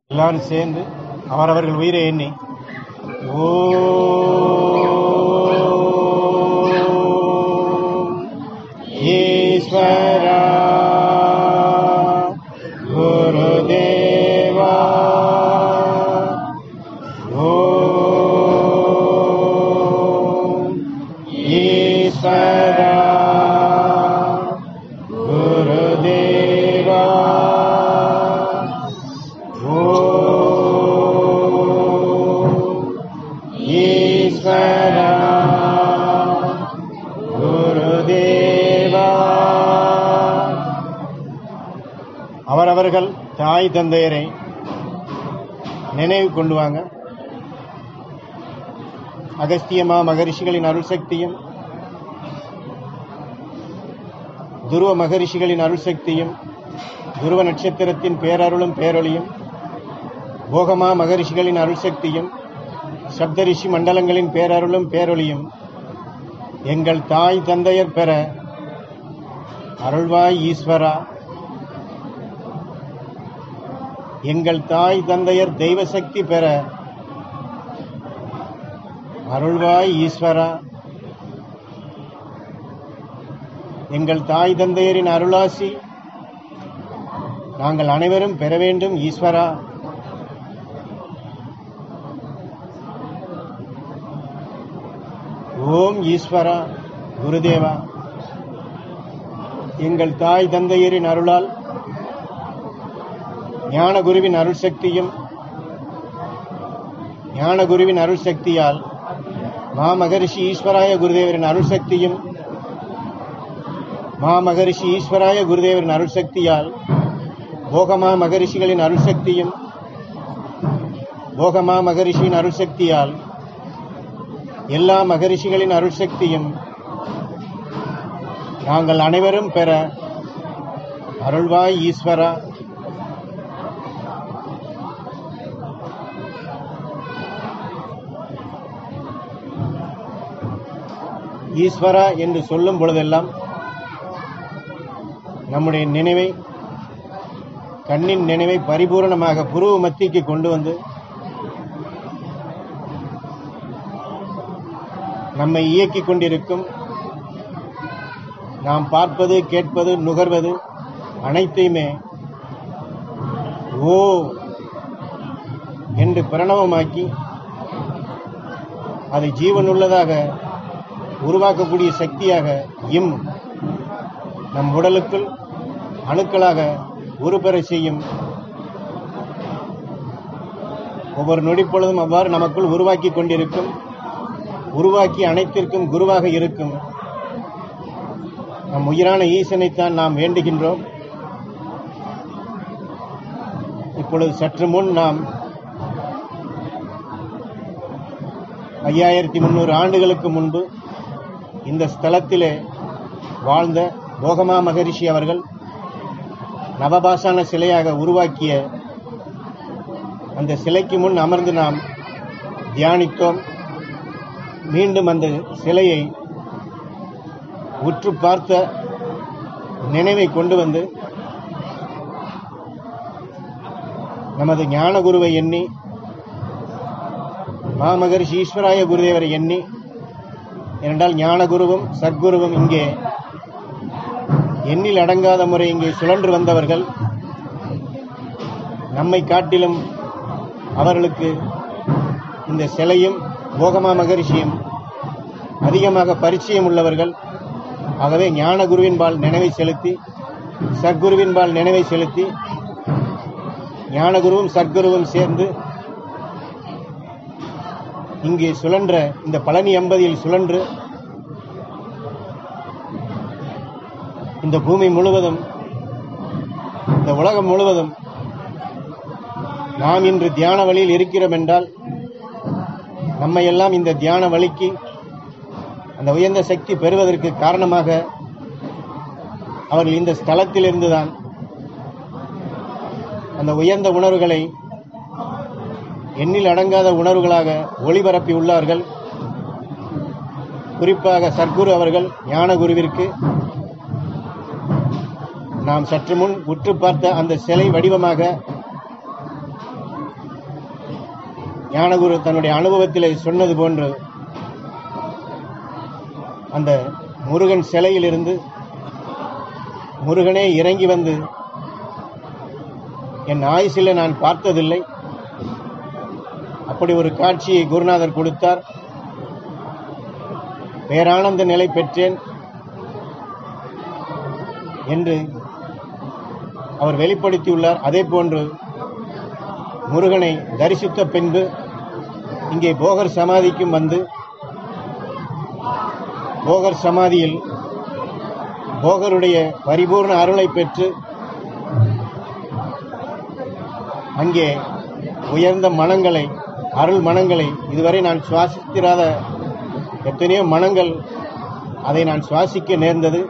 எல்லாரும் சேர்ந்து அவரவர்கள் உயிரை எண்ணி ஓம் ஈஸ்வரா குருதேவா ஓம் ஈஸ்வரா குருதேவா ஓம் ஈஸ்வரா குருதேவா அவரவர்கள் தாய் தந்தையரை நினைவு கொண்டு வாங்க அகஸ்தியமா மகரிஷிகளின் அருள் சக்தியும் துருவ மகரிஷிகளின் அருள் சக்தியும் துருவ நட்சத்திரத்தின் பேரருளும் பேரொளியும் போகமா மகரிஷிகளின் அருள் சக்தியும் சப்தரிஷி மண்டலங்களின் பேரருளும் பேரொளியும் எங்கள் தாய் தந்தையர் பெற அருள்வாய் ஈஸ்வரா எங்கள் தாய் தந்தையர் தெய்வ சக்தி பெற அருள்வாய் ஈஸ்வரா எங்கள் தாய் தந்தையரின் அருளாசி நாங்கள் அனைவரும் பெற வேண்டும் ஈஸ்வரா ஓம் ஈஸ்வரா குருதேவா எங்கள் தாய் தந்தையரின் அருளால் ஞான குருவின் அருள் சக்தியும் ஞான குருவின் அருள் சக்தியால் மாமகரிஷி ஈஸ்வராய குருதேவரின் அருள் சக்தியும் மாமகரிஷி ஈஸ்வராய குருதேவரின் அருள் சக்தியால் போகமா மகரிஷிகளின் அருள் சக்தியும் போகமா மகரிஷியின் அருள் சக்தியால் எல்லா மகரிஷிகளின் அருள் சக்தியும் நாங்கள் அனைவரும் பெற அருள்வாய் ஈஸ்வரா ஈஸ்வரா என்று சொல்லும் பொழுதெல்லாம் நம்முடைய நினைவை கண்ணின் நினைவை பரிபூரணமாக புருவ மத்திக்கு கொண்டு வந்து நம்மை இயக்கிக் கொண்டிருக்கும் நாம் பார்ப்பது கேட்பது நுகர்வது அனைத்தையுமே ஓ என்று பிரணவமாக்கி அதை ஜீவனுள்ளதாக உருவாக்கக்கூடிய சக்தியாக இம் நம் உடலுக்குள் அணுக்களாக உருப்பெற செய்யும் ஒவ்வொரு நொடிப்பொழுதும் அவ்வாறு நமக்குள் உருவாக்கி கொண்டிருக்கும் உருவாக்கி அனைத்திற்கும் குருவாக இருக்கும் நம் உயிரான ஈசனைத்தான் நாம் வேண்டுகின்றோம் இப்பொழுது சற்று முன் நாம் ஐயாயிரத்தி முன்னூறு ஆண்டுகளுக்கு முன்பு இந்த ஸ்தலத்திலே வாழ்ந்த போகமா மகரிஷி அவர்கள் நவபாசான சிலையாக உருவாக்கிய அந்த சிலைக்கு முன் அமர்ந்து நாம் தியானித்தோம் மீண்டும் அந்த சிலையை உற்று பார்த்த நினைவை கொண்டு வந்து நமது ஞான குருவை எண்ணி மாமகரிஷி ஈஸ்வராய குருதேவரை எண்ணி ஏனென்றால் ஞான குருவும் சத்குருவும் இங்கே எண்ணில் அடங்காத முறை இங்கே சுழன்று வந்தவர்கள் நம்மை காட்டிலும் அவர்களுக்கு இந்த சிலையும் போகமா மகரிஷியும் அதிகமாக பரிச்சயம் உள்ளவர்கள் ஆகவே ஞான குருவின்பால் நினைவை செலுத்தி சத்குருவின்பால் நினைவை செலுத்தி ஞானகுருவும் சத்குருவும் சேர்ந்து இங்கே சுழன்ற இந்த பழனி எம்பதியில் சுழன்று இந்த பூமி முழுவதும் இந்த உலகம் முழுவதும் நாம் இன்று தியான வழியில் இருக்கிறோம் என்றால் நம்மை எல்லாம் இந்த தியான வழிக்கு அந்த உயர்ந்த சக்தி பெறுவதற்கு காரணமாக அவர்கள் இந்த ஸ்தலத்தில் இருந்துதான் அந்த உயர்ந்த உணர்வுகளை எண்ணில் அடங்காத உணர்வுகளாக ஒளிபரப்பி உள்ளார்கள் குறிப்பாக சர்க்குரு அவர்கள் ஞான குருவிற்கு நாம் சற்று முன் உற்று பார்த்த அந்த சிலை வடிவமாக ஞானகுரு தன்னுடைய அனுபவத்திலே சொன்னது போன்று அந்த முருகன் சிலையிலிருந்து முருகனே இறங்கி வந்து என் ஆயுசில் நான் பார்த்ததில்லை அப்படி ஒரு காட்சியை குருநாதர் கொடுத்தார் பேரானந்த நிலை பெற்றேன் என்று அவர் வெளிப்படுத்தியுள்ளார் அதே போன்று முருகனை தரிசித்த பின்பு இங்கே போகர் சமாதிக்கும் வந்து போகர் சமாதியில் போகருடைய பரிபூர்ண அருளை பெற்று அங்கே உயர்ந்த மனங்களை அருள் மனங்களை இதுவரை நான் சுவாசித்திராத எத்தனையோ மனங்கள் அதை நான் சுவாசிக்க நேர்ந்தது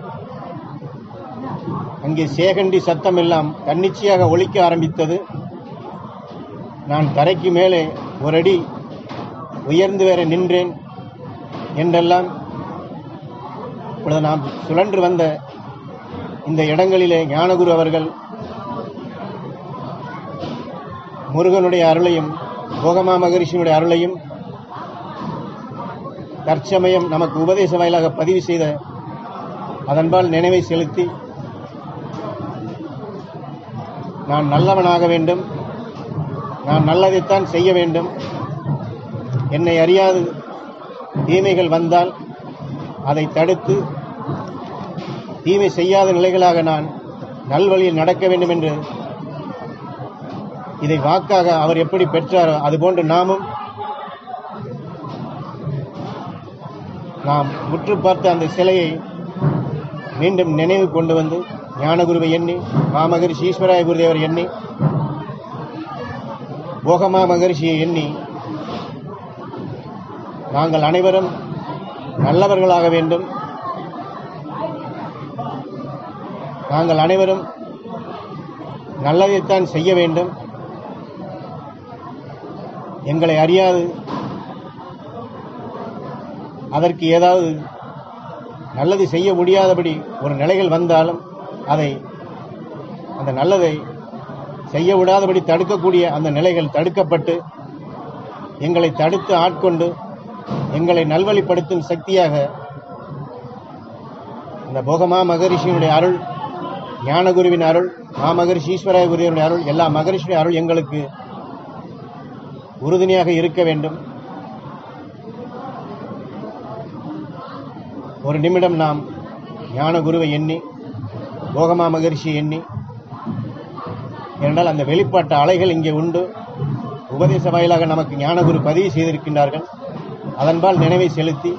அங்கே சேகண்டி சத்தம் எல்லாம் தன்னிச்சையாக ஒலிக்க ஆரம்பித்தது நான் தரைக்கு மேலே ஒரு அடி உயர்ந்து வேற நின்றேன் என்றெல்லாம் இப்பொழுது நாம் சுழன்று வந்த இந்த இடங்களிலே ஞானகுரு அவர்கள் முருகனுடைய அருளையும் போகமா மகரிஷியினுடைய அருளையும் தற்சமயம் நமக்கு உபதேச வாயிலாக பதிவு செய்த அதன்பால் நினைவை செலுத்தி நான் நல்லவனாக வேண்டும் நான் நல்லதைத்தான் செய்ய வேண்டும் என்னை அறியாது தீமைகள் வந்தால் அதை தடுத்து தீமை செய்யாத நிலைகளாக நான் நல்வழியில் நடக்க வேண்டும் என்று இதை வாக்காக அவர் எப்படி பெற்றாரோ அதுபோன்று நாமும் நாம் முற்று பார்த்த அந்த சிலையை மீண்டும் நினைவு கொண்டு வந்து ஞானகுருவை எண்ணி மாமகரிஷி ஈஸ்வராய குருதேவர் எண்ணி போகமா மகரிஷியை எண்ணி நாங்கள் அனைவரும் நல்லவர்களாக வேண்டும் நாங்கள் அனைவரும் நல்லதைத்தான் செய்ய வேண்டும் எங்களை அறியாது அதற்கு ஏதாவது நல்லது செய்ய முடியாதபடி ஒரு நிலைகள் வந்தாலும் அதை அந்த நல்லதை செய்ய விடாதபடி தடுக்கக்கூடிய அந்த நிலைகள் தடுக்கப்பட்டு எங்களை தடுத்து ஆட்கொண்டு எங்களை நல்வழிப்படுத்தும் சக்தியாக அந்த போகமா மகரிஷியினுடைய அருள் ஞானகுருவின் அருள் மாமகரிஷி ஈஸ்வராய குருவினுடைய அருள் எல்லா மகரிஷியுடைய அருள் எங்களுக்கு உறுதுணையாக இருக்க வேண்டும் ஒரு நிமிடம் நாம் ஞானகுருவை எண்ணி போகமா மகரிஷி எண்ணி என்றால் அந்த வெளிப்பாட்டு அலைகள் இங்கே உண்டு உபதேச வாயிலாக நமக்கு ஞானகுரு பதிவு செய்திருக்கின்றார்கள் அதன்பால் நினைவை செலுத்தி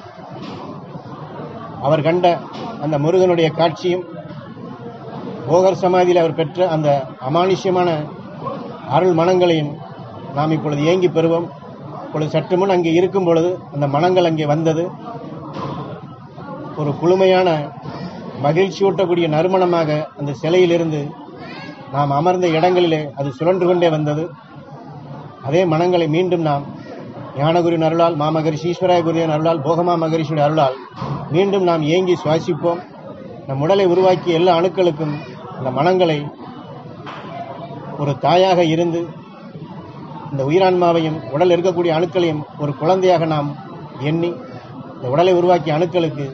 அவர் கண்ட அந்த முருகனுடைய காட்சியும் போகர் சமாதியில் அவர் பெற்ற அந்த அமானுஷ்யமான அருள் மனங்களையும் நாம் இப்பொழுது ஏங்கி பெறுவோம் இப்பொழுது சற்று முன் அங்கே இருக்கும் பொழுது அந்த மனங்கள் அங்கே வந்தது ஒரு குளுமையான மகிழ்ச்சியூட்டக்கூடிய நறுமணமாக அந்த சிலையிலிருந்து நாம் அமர்ந்த இடங்களிலே அது சுழன்று கொண்டே வந்தது அதே மனங்களை மீண்டும் நாம் ஞானகுருவின் அருளால் மாமகரிஷி ஈஸ்வராய குருவின் அருளால் போகமா மகரிஷியுடைய அருளால் மீண்டும் நாம் ஏங்கி சுவாசிப்போம் நம் உடலை உருவாக்கிய எல்லா அணுக்களுக்கும் அந்த மனங்களை ஒரு தாயாக இருந்து இந்த உயிரான்மாவையும் உடல் இருக்கக்கூடிய அணுக்களையும் ஒரு குழந்தையாக நாம் எண்ணி இந்த உடலை உருவாக்கிய அணுக்களுக்கு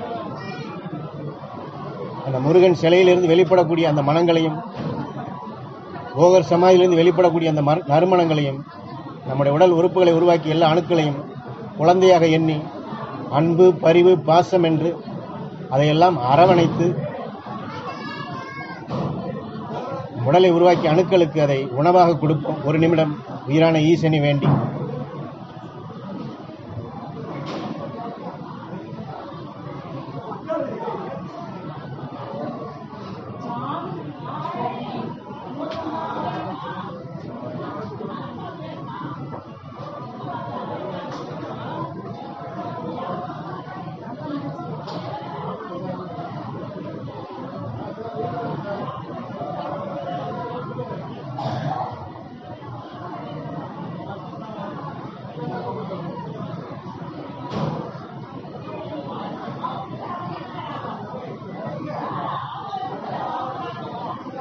அந்த முருகன் சிலையிலிருந்து வெளிப்படக்கூடிய அந்த மனங்களையும் போகர் சமாதியிலிருந்து வெளிப்படக்கூடிய அந்த மர்- நறுமணங்களையும் நம்முடைய உடல் உறுப்புகளை உருவாக்கிய எல்லா அணுக்களையும் குழந்தையாக எண்ணி அன்பு பரிவு பாசம் என்று அதையெல்லாம் அரவணைத்து உடலை உருவாக்கிய அணுக்களுக்கு அதை உணவாக கொடுப்போம் ஒரு நிமிடம் உயிரான ஈசனை வேண்டி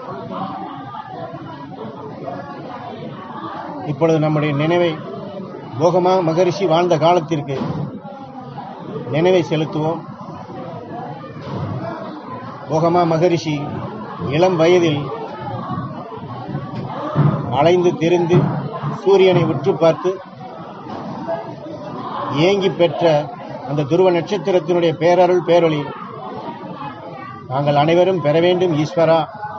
இப்பொழுது நம்முடைய நினைவை போகமா மகரிஷி வாழ்ந்த காலத்திற்கு நினைவை செலுத்துவோம் போகமா மகரிஷி இளம் வயதில் அலைந்து திரிந்து சூரியனை உற்று பார்த்து ஏங்கி பெற்ற அந்த துருவ நட்சத்திரத்தினுடைய பேரருள் பேரொளி நாங்கள் அனைவரும் பெற வேண்டும் ஈஸ்வரா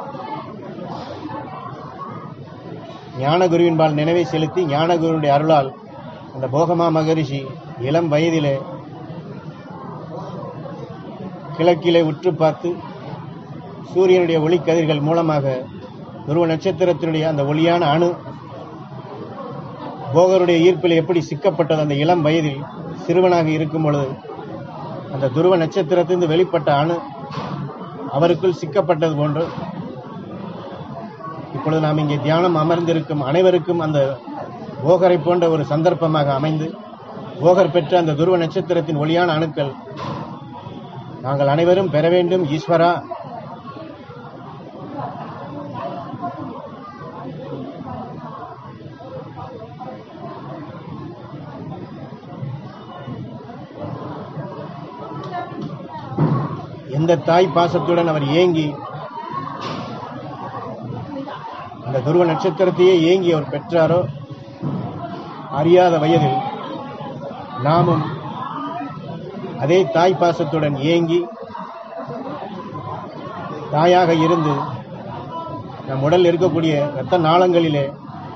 ஞானகுருவின்பால் நினைவை செலுத்தி ஞானகுருவினுடைய அருளால் அந்த போகமா மகரிஷி இளம் வயதிலே கிழக்கிலே உற்று பார்த்து சூரியனுடைய ஒளிக்கதிர்கள் மூலமாக துருவ நட்சத்திரத்தினுடைய அந்த ஒளியான அணு போகருடைய ஈர்ப்பில் எப்படி சிக்கப்பட்டது அந்த இளம் வயதில் சிறுவனாக இருக்கும் பொழுது அந்த துருவ நட்சத்திரத்திலிருந்து வெளிப்பட்ட அணு அவருக்குள் சிக்கப்பட்டது போன்று இப்பொழுது நாம் இங்கே தியானம் அமர்ந்திருக்கும் அனைவருக்கும் அந்த போகரை போன்ற ஒரு சந்தர்ப்பமாக அமைந்து போகர் பெற்ற அந்த துருவ நட்சத்திரத்தின் ஒளியான அணுக்கள் நாங்கள் அனைவரும் பெற வேண்டும் ஈஸ்வரா எந்த தாய் பாசத்துடன் அவர் ஏங்கி அந்த துருவ நட்சத்திரத்தையே ஏங்கி அவர் பெற்றாரோ அறியாத வயதில் நாமும் அதே தாய் பாசத்துடன் ஏங்கி தாயாக இருந்து நம் உடல் இருக்கக்கூடிய இரத்த நாளங்களிலே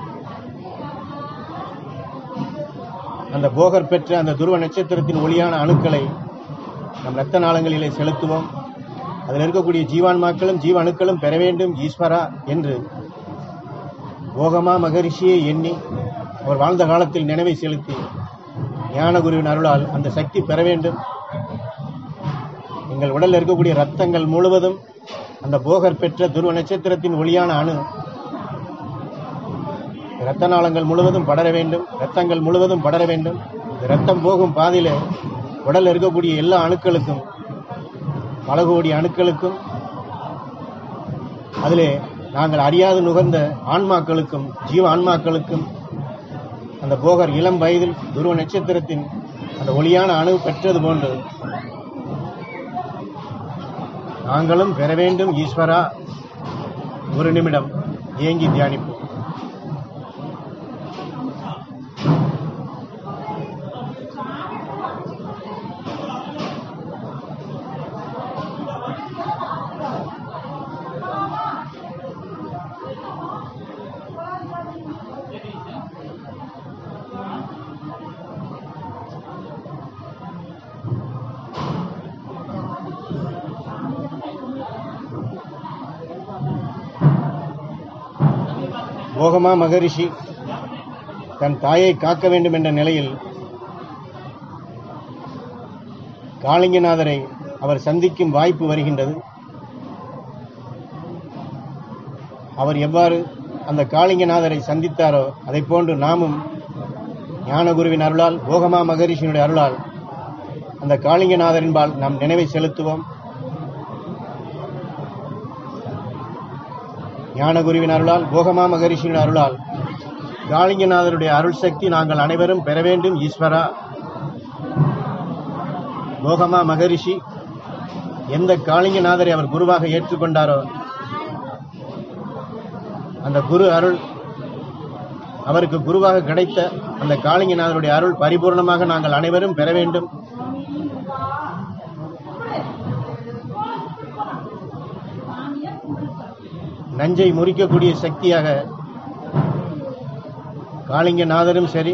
அந்த போகர் பெற்ற அந்த துருவ நட்சத்திரத்தின் ஒளியான அணுக்களை நம் இரத்த நாளங்களிலே செலுத்துவோம் அதில் இருக்கக்கூடிய ஜீவான்மாக்களும் ஜீவ அணுக்களும் பெற வேண்டும் ஈஸ்வரா என்று போகமா மகரிஷியை எண்ணி அவர் வாழ்ந்த காலத்தில் நினைவை செலுத்தி ஞானகுருவின் அருளால் அந்த சக்தி பெற வேண்டும் எங்கள் உடலில் இருக்கக்கூடிய ரத்தங்கள் முழுவதும் அந்த போகர் பெற்ற துருவ நட்சத்திரத்தின் ஒளியான அணு இரத்த நாளங்கள் முழுவதும் படர வேண்டும் இரத்தங்கள் முழுவதும் படர வேண்டும் இந்த ரத்தம் போகும் பாதையில உடல்ல இருக்கக்கூடிய எல்லா அணுக்களுக்கும் பல கோடி அணுக்களுக்கும் அதிலே நாங்கள் அறியாது நுகர்ந்த ஆன்மாக்களுக்கும் ஜீவ ஆன்மாக்களுக்கும் அந்த போகர் இளம் வயதில் துருவ நட்சத்திரத்தின் அந்த ஒளியான அணு பெற்றது போன்று நாங்களும் பெற வேண்டும் ஈஸ்வரா ஒரு நிமிடம் ஏங்கி தியானிப்போம் போகமா மகரிஷி தன் தாயை காக்க வேண்டும் என்ற நிலையில் காளிங்கநாதரை அவர் சந்திக்கும் வாய்ப்பு வருகின்றது அவர் எவ்வாறு அந்த காளிங்கநாதரை சந்தித்தாரோ அதை போன்று நாமும் ஞானகுருவின் அருளால் போகமா மகரிஷியினுடைய அருளால் அந்த காளிங்கநாதரின்பால் நாம் நினைவை செலுத்துவோம் ஞானகுருவின் அருளால் போகமா மகரிஷியின் அருளால் காளிங்கநாதருடைய அருள் சக்தி நாங்கள் அனைவரும் பெற வேண்டும் ஈஸ்வரா போகமா மகரிஷி எந்த காளிங்கநாதரை அவர் குருவாக ஏற்றுக்கொண்டாரோ அந்த குரு அருள் அவருக்கு குருவாக கிடைத்த அந்த காளிங்கநாதருடைய அருள் பரிபூர்ணமாக நாங்கள் அனைவரும் பெற வேண்டும் நஞ்சை முறிக்கக்கூடிய சக்தியாக காளிங்கநாதரும் சரி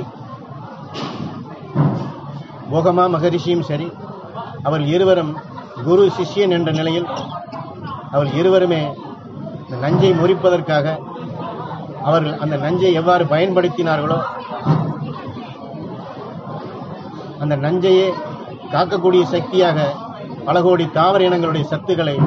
போகமா மகரிஷியும் சரி அவர் இருவரும் குரு சிஷ்யன் என்ற நிலையில் அவர் இருவருமே இந்த நஞ்சை முறிப்பதற்காக அவர்கள் அந்த நஞ்சை எவ்வாறு பயன்படுத்தினார்களோ அந்த நஞ்சையே காக்கக்கூடிய சக்தியாக பல கோடி தாவர இனங்களுடைய சத்துக்களை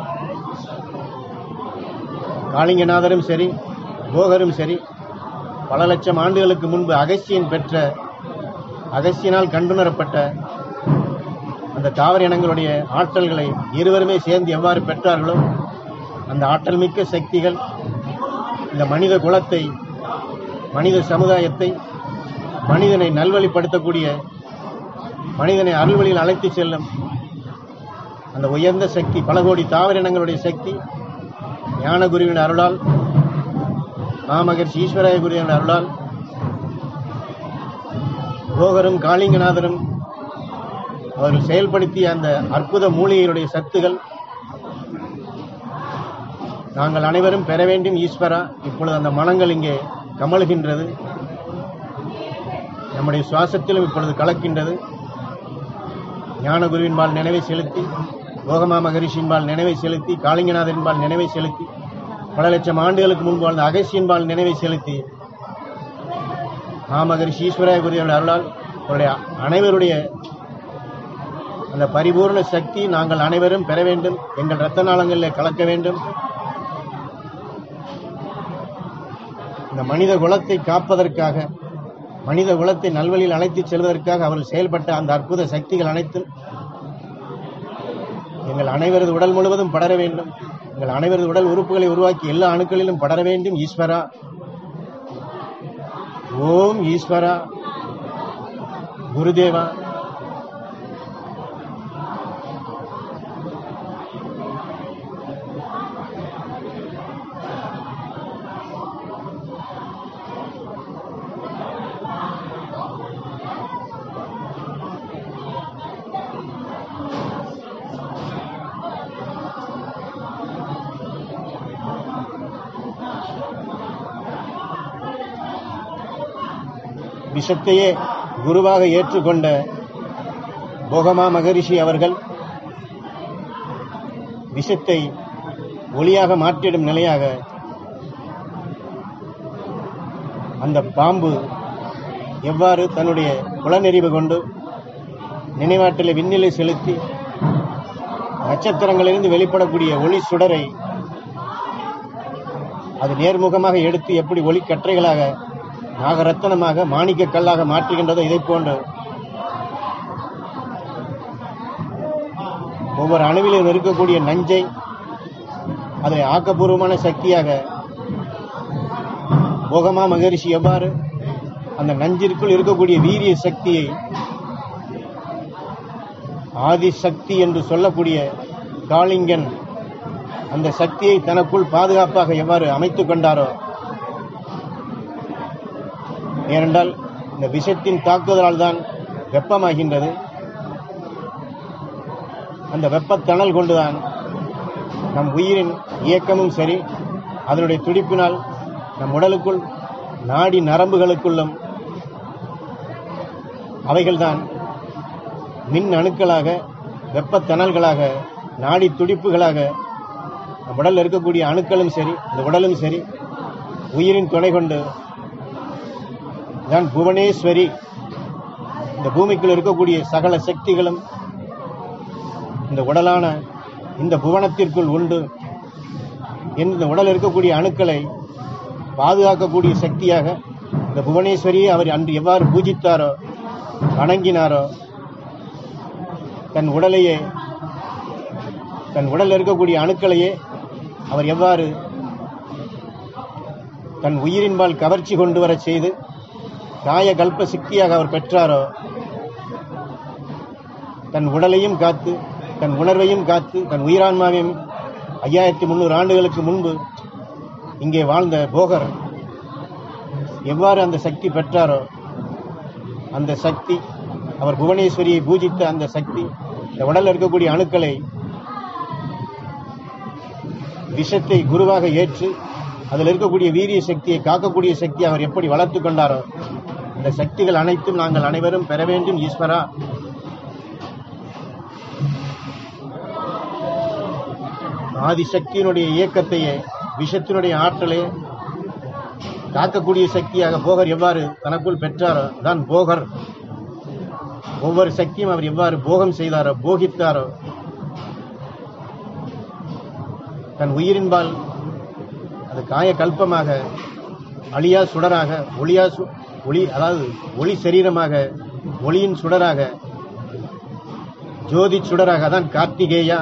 காளிங்கநாதரும் சரி போகரும் சரி பல லட்சம் ஆண்டுகளுக்கு முன்பு அகஸ்தியன் பெற்ற அகஸ்தியனால் கண்டுணரப்பட்ட அந்த தாவர இனங்களுடைய ஆற்றல்களை இருவருமே சேர்ந்து எவ்வாறு பெற்றார்களோ அந்த ஆற்றல் மிக்க சக்திகள் இந்த மனித குலத்தை மனித சமுதாயத்தை மனிதனை நல்வழிப்படுத்தக்கூடிய மனிதனை அருள்வழியில் அழைத்து செல்லும் அந்த உயர்ந்த சக்தி பல கோடி தாவரினங்களுடைய சக்தி ஞானகுருவின் அருளால் மாமகர்ஷி ஈஸ்வராய குருவின் அருளால் போகரும் காளிங்கநாதரும் அவர்கள் செயல்படுத்திய அந்த அற்புத மூலிகையுடைய சத்துகள் நாங்கள் அனைவரும் பெற வேண்டும் ஈஸ்வரா இப்பொழுது அந்த மனங்கள் இங்கே கமழுகின்றது நம்முடைய சுவாசத்திலும் இப்பொழுது கலக்கின்றது ஞானகுருவின்பால் நினைவை செலுத்தி போகமா மகரிஷின்பால் நினைவை செலுத்தி காளிங்கநாதன்பால் நினைவை செலுத்தி பல லட்சம் ஆண்டுகளுக்கு முன்பு வாழ்ந்த அகசியன்பால் நினைவை செலுத்தி மாமகரிஷி ஈஸ்வராய குருவின் அருளால் அவருடைய அனைவருடைய அந்த பரிபூர்ண சக்தி நாங்கள் அனைவரும் பெற வேண்டும் எங்கள் இரத்த நாளங்களில் கலக்க வேண்டும் இந்த மனித குலத்தை காப்பதற்காக மனித குலத்தை நல்வழியில் அழைத்துச் செல்வதற்காக அவர்கள் செயல்பட்ட அந்த அற்புத சக்திகள் அனைத்தும் எங்கள் அனைவரது உடல் முழுவதும் படர வேண்டும் எங்கள் அனைவரது உடல் உறுப்புகளை உருவாக்கி எல்லா அணுக்களிலும் படர வேண்டும் ஈஸ்வரா ஓம் ஈஸ்வரா குருதேவா விஷத்தையே குருவாக ஏற்றுக்கொண்ட போகமா மகரிஷி அவர்கள் விஷத்தை ஒளியாக மாற்றிடும் நிலையாக அந்த பாம்பு எவ்வாறு தன்னுடைய புலனெறிவு கொண்டு நினைவாற்றலை விண்ணிலை செலுத்தி நட்சத்திரங்களிலிருந்து வெளிப்படக்கூடிய ஒளி சுடரை அது நேர்முகமாக எடுத்து எப்படி ஒளி கற்றைகளாக நாகரத்தனமாக மாணிக்க கல்லாக மாற்றுகின்றதோ இதை போன்று ஒவ்வொரு அணுவிலும் இருக்கக்கூடிய நஞ்சை அதை ஆக்கப்பூர்வமான சக்தியாக போகமா மகரிஷி எவ்வாறு அந்த நஞ்சிற்குள் இருக்கக்கூடிய வீரிய சக்தியை ஆதிசக்தி என்று சொல்லக்கூடிய காளிங்கன் அந்த சக்தியை தனக்குள் பாதுகாப்பாக எவ்வாறு அமைத்துக் கொண்டாரோ ஏனென்றால் இந்த விஷத்தின் தாக்குதலால் தான் வெப்பமாகின்றது அந்த வெப்பத்தணல் கொண்டுதான் நம் உயிரின் இயக்கமும் சரி அதனுடைய துடிப்பினால் நம் உடலுக்குள் நாடி நரம்புகளுக்குள்ளும் அவைகள்தான் மின் அணுக்களாக வெப்பத்தணல்களாக நாடி துடிப்புகளாக நம் உடலில் இருக்கக்கூடிய அணுக்களும் சரி இந்த உடலும் சரி உயிரின் துணை கொண்டு தான் புவனேஸ்வரி இந்த பூமிக்குள் இருக்கக்கூடிய சகல சக்திகளும் இந்த உடலான இந்த புவனத்திற்குள் உண்டு இந்த உடல் இருக்கக்கூடிய அணுக்களை பாதுகாக்கக்கூடிய சக்தியாக இந்த புவனேஸ்வரியை அவர் அன்று எவ்வாறு பூஜித்தாரோ வணங்கினாரோ தன் உடலையே தன் உடலில் இருக்கக்கூடிய அணுக்களையே அவர் எவ்வாறு தன் உயிரின்பால் கவர்ச்சி கொண்டு வரச் செய்து காய கல்ப சக்தியாக அவர் பெற்றாரோ தன் உடலையும் காத்து தன் உணர்வையும் காத்து தன் உயிரான்மாவையும் ஐயாயிரத்தி முந்நூறு ஆண்டுகளுக்கு முன்பு இங்கே வாழ்ந்த போகர் எவ்வாறு அந்த சக்தி பெற்றாரோ அந்த சக்தி அவர் புவனேஸ்வரியை பூஜித்த அந்த சக்தி இந்த உடலில் இருக்கக்கூடிய அணுக்களை விஷத்தை குருவாக ஏற்று அதில் இருக்கக்கூடிய வீரிய சக்தியை காக்கக்கூடிய சக்தியை அவர் எப்படி வளர்த்து கொண்டாரோ இந்த சக்திகள் அனைத்தும் நாங்கள் அனைவரும் பெற வேண்டும் ஈஸ்வரா ஆதிசக்தியினுடைய இயக்கத்தையே விஷத்தினுடைய ஆற்றலை காக்கக்கூடிய சக்தியாக போகர் எவ்வாறு தனக்குள் பெற்றாரோ தான் போகர் ஒவ்வொரு சக்தியும் அவர் எவ்வாறு போகம் செய்தாரோ போகித்தாரோ தன் உயிரின்பால் அது காய கல்பமாக அழியா சுடராக ஒளியா சு ஒளி அதாவது ஒளி சரீரமாக ஒளியின் சுடராக ஜோதி சுடராக அதான் கார்த்திகேயா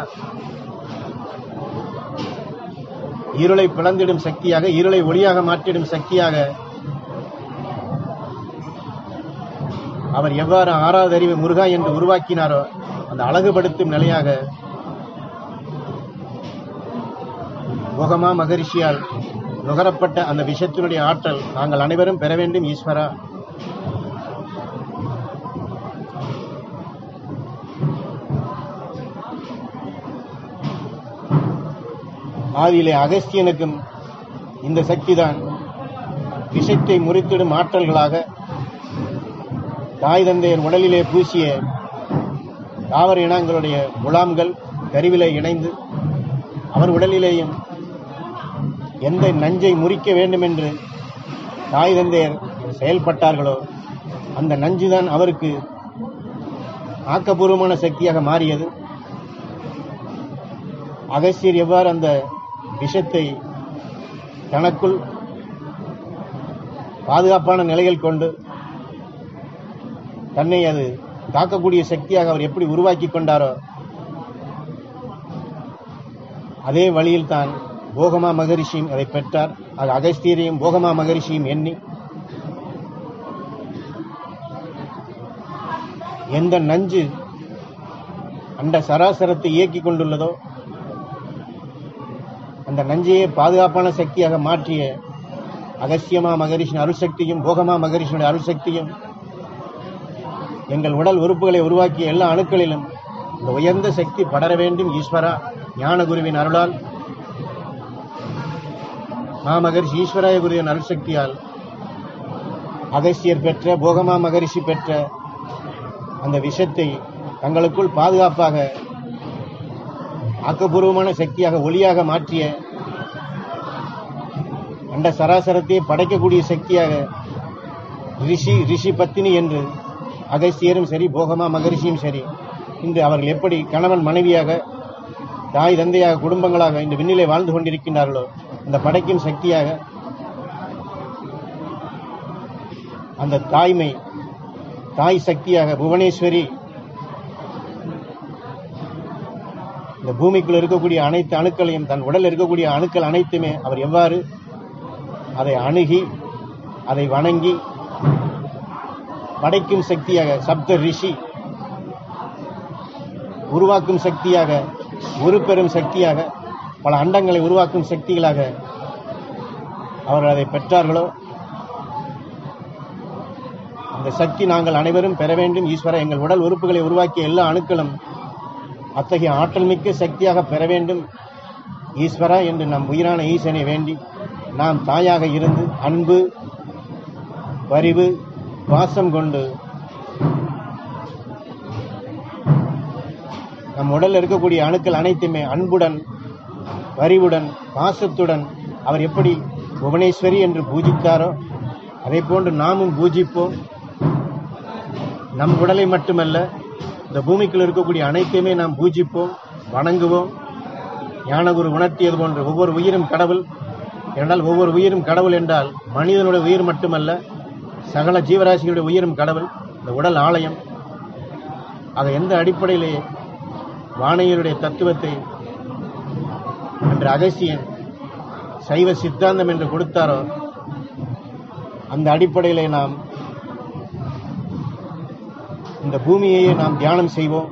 இருளை பிளந்திடும் சக்தியாக இருளை ஒளியாக மாற்றிடும் சக்தியாக அவர் எவ்வாறு ஆறாவது அறிவு முருகா என்று உருவாக்கினாரோ அந்த அழகுபடுத்தும் நிலையாக போகமா மகரிஷியால் நுகரப்பட்ட அந்த விஷத்தினுடைய ஆற்றல் நாங்கள் அனைவரும் பெற வேண்டும் ஈஸ்வரா ஆதியிலே அகஸ்தியனுக்கும் இந்த சக்திதான் விஷத்தை முறித்திடும் ஆற்றல்களாக தாய் தந்தையர் உடலிலே பூசிய தாவர இனங்களுடைய முலாம்கள் கருவிலே இணைந்து அவர் உடலிலேயும் எந்த நஞ்சை முறிக்க வேண்டும் என்று தாய் தந்தையர் செயல்பட்டார்களோ அந்த நஞ்சுதான் அவருக்கு ஆக்கப்பூர்வமான சக்தியாக மாறியது அகஸ்தியர் எவ்வாறு அந்த விஷத்தை தனக்குள் பாதுகாப்பான நிலையில் கொண்டு தன்னை அது தாக்கக்கூடிய சக்தியாக அவர் எப்படி உருவாக்கி கொண்டாரோ அதே வழியில் தான் போகமா மகரிஷியும் அதை பெற்றார் அது அகஸ்தியரையும் போகமா மகரிஷியும் எண்ணி எந்த நஞ்சு அந்த சராசரத்தை இயக்கிக் கொண்டுள்ளதோ அந்த நஞ்சையே பாதுகாப்பான சக்தியாக மாற்றிய அகஸ்தியமா மகரிஷின் அருள்சக்தியும் போகமா மகரிஷினுடைய அருள்சக்தியும் எங்கள் உடல் உறுப்புகளை உருவாக்கிய எல்லா அணுக்களிலும் இந்த உயர்ந்த சக்தி படர வேண்டும் ஈஸ்வரா ஞானகுருவின் அருளால் மாமகரிஷி ஈஸ்வராய குருவின் அருள்சக்தியால் அகஸ்தியர் பெற்ற போகமா மகரிஷி பெற்ற அந்த விஷத்தை தங்களுக்குள் பாதுகாப்பாக ஆக்கப்பூர்வமான சக்தியாக ஒளியாக மாற்றிய அண்ட சராசரத்தையே படைக்கக்கூடிய சக்தியாக ரிஷி ரிஷி பத்தினி என்று அகஸ்தியரும் சரி போகமா மகரிஷியும் சரி இன்று அவர்கள் எப்படி கணவன் மனைவியாக தாய் தந்தையாக குடும்பங்களாக இந்த விண்ணிலே வாழ்ந்து கொண்டிருக்கின்றார்களோ அந்த படைக்கும் சக்தியாக அந்த தாய்மை தாய் சக்தியாக புவனேஸ்வரி இந்த பூமிக்குள் இருக்கக்கூடிய அனைத்து அணுக்களையும் தன் உடலில் இருக்கக்கூடிய அணுக்கள் அனைத்துமே அவர் எவ்வாறு அதை அணுகி அதை வணங்கி படைக்கும் சக்தியாக சப்த ரிஷி உருவாக்கும் சக்தியாக உருப்பெறும் சக்தியாக பல அண்டங்களை உருவாக்கும் சக்திகளாக அவர்கள் அதை பெற்றார்களோ அந்த சக்தி நாங்கள் அனைவரும் பெற வேண்டும் ஈஸ்வர எங்கள் உடல் உறுப்புகளை உருவாக்கிய எல்லா அணுக்களும் அத்தகைய ஆற்றல் மிக்க சக்தியாக பெற வேண்டும் ஈஸ்வரா என்று நம் உயிரான ஈசனை வேண்டி நாம் தாயாக இருந்து அன்பு பரிவு பாசம் கொண்டு நம் உடலில் இருக்கக்கூடிய அணுக்கள் அனைத்துமே அன்புடன் பரிவுடன் பாசத்துடன் அவர் எப்படி புவனேஸ்வரி என்று பூஜித்தாரோ அதே போன்று நாமும் பூஜிப்போம் நம் உடலை மட்டுமல்ல இந்த பூமிக்குள் இருக்கக்கூடிய அனைத்தையுமே நாம் பூஜிப்போம் வணங்குவோம் ஞானகுரு உணர்த்தியது போன்று ஒவ்வொரு உயிரும் கடவுள் என்றால் ஒவ்வொரு உயிரும் கடவுள் என்றால் மனிதனுடைய உயிர் மட்டுமல்ல சகல ஜீவராசிகளுடைய உயிரும் கடவுள் இந்த உடல் ஆலயம் ஆக எந்த அடிப்படையிலே வானையருடைய தத்துவத்தை அன்று அகசியன் சைவ சித்தாந்தம் என்று கொடுத்தாரோ அந்த அடிப்படையிலே நாம் இந்த பூமியையே நாம் தியானம் செய்வோம்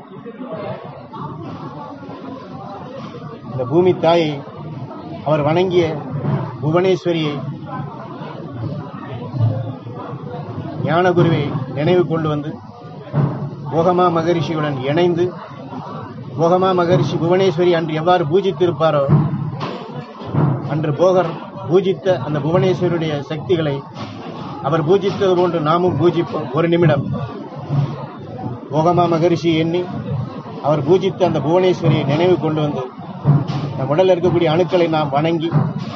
இந்த பூமி தாயை அவர் வணங்கிய புவனேஸ்வரியை ஞானகுருவை நினைவு கொண்டு வந்து போகமா மகரிஷியுடன் இணைந்து போகமா மகரிஷி புவனேஸ்வரி அன்று எவ்வாறு பூஜித்திருப்பாரோ அன்று போகர் பூஜித்த அந்த புவனேஸ்வரியுடைய சக்திகளை அவர் பூஜித்தது போன்று நாமும் பூஜிப்போம் ஒரு நிமிடம் போகமா மகரிஷி எண்ணி அவர் பூஜித்த அந்த புவனேஸ்வரியை நினைவு கொண்டு வந்து நம் உடலில் இருக்கக்கூடிய அணுக்களை நாம் வணங்கி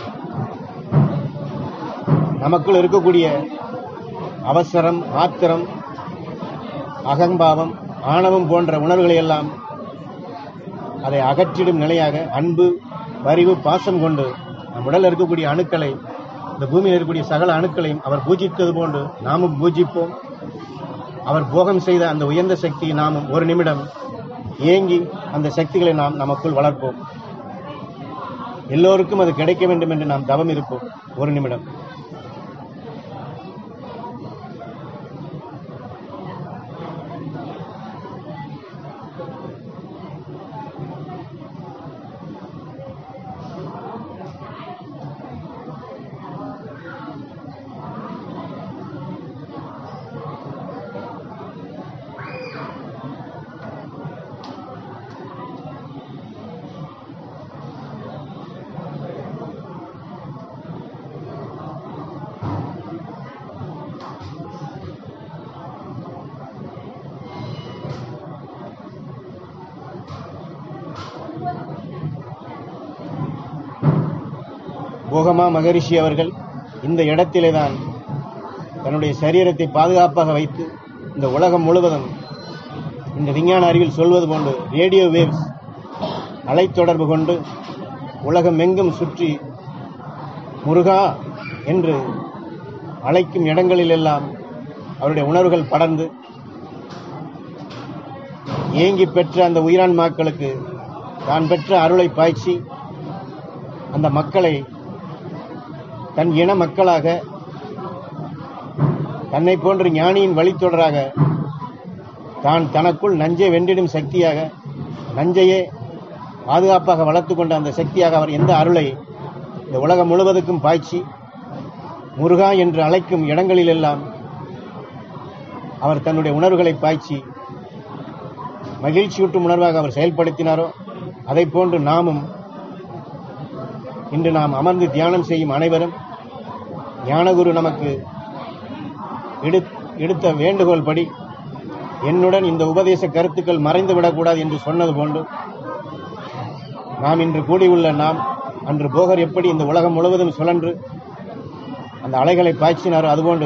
நமக்குள் இருக்கக்கூடிய அவசரம் ஆத்திரம் அகம்பாவம் ஆணவம் போன்ற உணர்வுகளை எல்லாம் அதை அகற்றிடும் நிலையாக அன்பு பரிவு பாசம் கொண்டு நம் உடலில் இருக்கக்கூடிய அணுக்களை இந்த பூமியில் இருக்கக்கூடிய சகல அணுக்களையும் அவர் பூஜித்தது போன்று நாமும் பூஜிப்போம் அவர் போகம் செய்த அந்த உயர்ந்த சக்தியை நாமும் ஒரு நிமிடம் ஏங்கி அந்த சக்திகளை நாம் நமக்குள் வளர்ப்போம் எல்லோருக்கும் அது கிடைக்க வேண்டும் என்று நாம் தவம் இருப்போம் ஒரு நிமிடம் போகமா மகரிஷி அவர்கள் இந்த இடத்திலே தான் தன்னுடைய சரீரத்தை பாதுகாப்பாக வைத்து இந்த உலகம் முழுவதும் இந்த விஞ்ஞான அறிவில் சொல்வது போன்று ரேடியோ வேவ்ஸ் அலைத்தொடர்பு கொண்டு உலகம் எங்கும் சுற்றி முருகா என்று அழைக்கும் இடங்களிலெல்லாம் அவருடைய உணர்வுகள் படர்ந்து ஏங்கி பெற்ற அந்த உயிரான்மாக்களுக்கு தான் பெற்ற அருளை பாய்ச்சி அந்த மக்களை தன் இன மக்களாக தன்னை போன்ற ஞானியின் வழித்தொடராக தான் தனக்குள் நஞ்சை வென்றிடும் சக்தியாக நஞ்சையே பாதுகாப்பாக வளர்த்து கொண்ட அந்த சக்தியாக அவர் எந்த அருளை இந்த உலகம் முழுவதுக்கும் பாய்ச்சி முருகா என்று அழைக்கும் இடங்களிலெல்லாம் அவர் தன்னுடைய உணர்வுகளை பாய்ச்சி மகிழ்ச்சியூட்டும் உணர்வாக அவர் செயல்படுத்தினாரோ அதை போன்று நாமும் இன்று நாம் அமர்ந்து தியானம் செய்யும் அனைவரும் ஞானகுரு நமக்கு எடு- எடுத்த வேண்டுகோள் படி என்னுடன் இந்த உபதேச கருத்துக்கள் மறைந்து விடக்கூடாது என்று சொன்னது போன்று நாம் இன்று கூடியுள்ள நாம் அன்று போகர் எப்படி இந்த உலகம் முழுவதும் சுழன்று அந்த அலைகளை பாய்ச்சினாரோ அதுபோன்று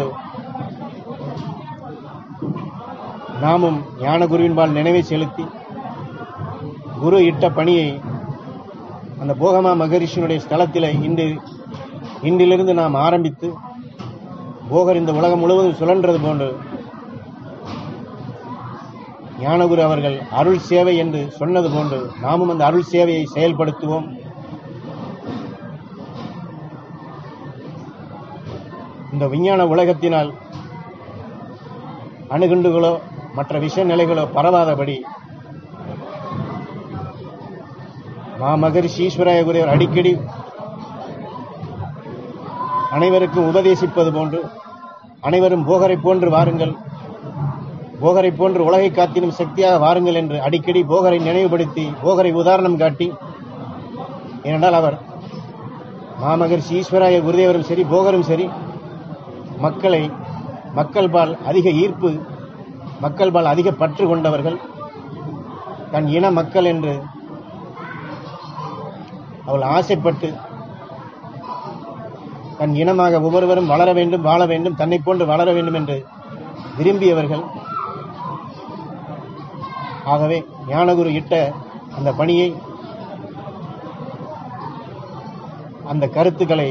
நாமும் ஞான குருவின்பால் நினைவை செலுத்தி குரு இட்ட பணியை அந்த போகமா மகரிஷியினுடைய ஸ்தலத்திலே இன்று இன்றிலிருந்து நாம் ஆரம்பித்து போகர் இந்த உலகம் முழுவதும் சுழன்றது போன்று ஞானகுரு அவர்கள் அருள் சேவை என்று சொன்னது போன்று நாமும் அந்த அருள் சேவையை செயல்படுத்துவோம் இந்த விஞ்ஞான உலகத்தினால் அணுகுண்டுகளோ மற்ற விஷ நிலைகளோ பரவாதபடி மாமகரிஷி ஈஸ்வராய குருவர் அடிக்கடி அனைவருக்கும் உபதேசிப்பது போன்று அனைவரும் போகரை போன்று வாருங்கள் போகரை போன்று உலகை காத்திடும் சக்தியாக வாருங்கள் என்று அடிக்கடி போகரை நினைவுபடுத்தி போகரை உதாரணம் காட்டி ஏனென்றால் அவர் மாமகரிஷி ஈஸ்வராய குருதேவரும் சரி போகரும் சரி மக்களை மக்கள் பால் அதிக ஈர்ப்பு மக்கள் பால் அதிக பற்று கொண்டவர்கள் தன் இன மக்கள் என்று அவள் ஆசைப்பட்டு தன் இனமாக ஒவ்வொருவரும் வளர வேண்டும் வாழ வேண்டும் தன்னை போன்று வளர வேண்டும் என்று விரும்பியவர்கள் ஆகவே ஞானகுரு இட்ட அந்த பணியை அந்த கருத்துக்களை